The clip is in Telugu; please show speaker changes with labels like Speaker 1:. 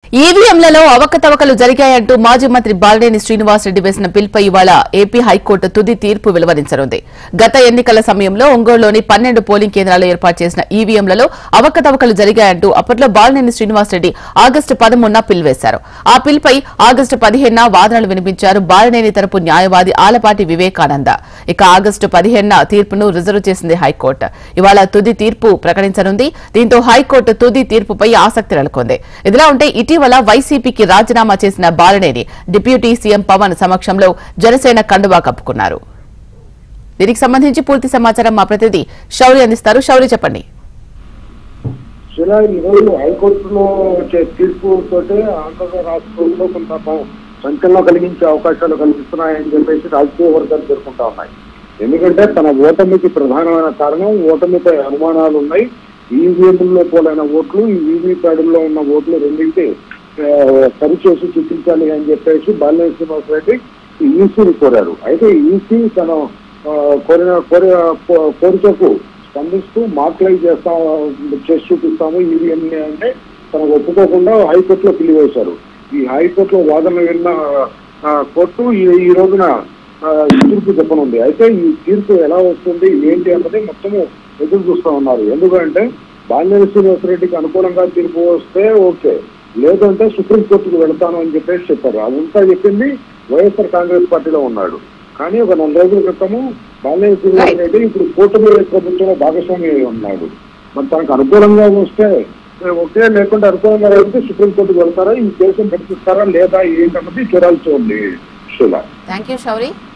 Speaker 1: ఈవీఎంలలో అవకతవకలు జరిగాయంటూ మాజీ మంత్రి బాలినేని శ్రీనివాసరెడ్డి వేసిన బిల్పై ఇవాళ ఏపీ హైకోర్టు తుది తీర్పు వెలువరించనుంది గత ఎన్నికల సమయంలో ఒంగోలులోని పన్నెండు పోలింగ్ కేంద్రాలు ఏర్పాటు చేసిన ఈవీఎంలలో అవకతవకలు జరిగాయంటూ అప్పట్లో బాలినేని శ్రీనివాసరెడ్డి ఆగస్టు పదమూడున పిల్ వేశారు ఆ పిల్పై ఆగస్టు పదిహేనున వాదనలు వినిపించారు బాలినేని తరపు న్యాయవాది ఆలపాటి వివేకానంద ఇక ఆగస్టు పదిహేనున తీర్పును రిజర్వ్ చేసింది హైకోర్టు ఇవాళ తుది తీర్పు ప్రకటించనుంది దీంతో హైకోర్టు తుది తీర్పుపై ఆసక్తి నెలకొంది ఇదిలా ఉంటే ఇటీవల వైసీపీకి రాజీనామా చేసిన బాలినేని డిప్యూటీ సీఎం పవన్ సమక్షంలో జనసేన కండువా కప్పుకున్నారు దీనికి సంబంధించి పూర్తి సమాచారం మా ప్రతినిధి శౌరి అందిస్తారు శౌరి చెప్పండి
Speaker 2: శిలా ఈరోజు హైకోర్టులో వచ్చే తీర్పు తోటే ఆంధ్ర రాష్ట్రంలో కొంత ప- సంచలనం కలిగించే అవకాశాలు కల్పిస్తున్నాయని చెప్పేసి రాజకీయ వర్గాలు పేర్కొంటా ఉన్నాయి ఎందుకంటే తన ఓటమికి ప్రధానమైన కారణం ఓటమిపై అనుమానాలు ఉన్నాయి ఈవీఎంలో పోలైన ఓట్లు ఈ వీవీ ప్యాడుల్లో ఉన్న ఓట్లు రెండింటి ఆ, సరిచేసి చూపించాలి అని చెప్పేసి బాలినేని శ్రీనివాసరెడ్డి ఈసీని కోరారు అయితే ఈసీ తన ఆ, కోరిన కోరి కో- కోరికకు స్పందిస్తూ మార్కులైజ్ చేస్తా చేసి చూపిస్తాము ఈవీఎం అంటే తనకు ఒప్పుకోకుండా హైకోర్టులో పిలివేశారు ఈ హైకోర్టులో వాదన విన్న ఆ, కోర్టు ఈ ఈ రోజున ఆ, ఈ తీర్పు చెప్పనుంది అయితే ఈ తీర్పు ఎలా వస్తుంది ఏంటి అన్నది మొత్తము ఎదురు చూస్తా ఉన్నారు ఎందుకంటే బాలినేని శ్రీనివాసరెడ్డికి అనుకూలంగా తీర్పు వస్తే ఓకే లేదంటే సుప్రీంకోర్టుకు వెళ్తాను అని చెప్పేసి చెప్పారు అదంతా చెప్పింది వైఎస్ఆర్ కాంగ్రెస్ పార్టీలో ఉన్నాడు కానీ ఒక నెల రోజుల క్రితము బాలినేని శ్రీనివాసరెడ్డి ఇప్పుడు కూటమి ప్రభుత్వంలో భాగస్వామి అయి ఉన్నాడు మరి తనకు అనుకూలంగా వస్తే ఏ, ఓకే లేకుంటే అనుకూలంగా వెళ్తే సుప్రీంకోర్టుకు వెళ్తారా ఈ కేసును నడిపిస్తారా లేదా ఏంటన్నది చూడాల్సి ఉంది శిలా
Speaker 1: థ్యాంక్ యూ శౌరి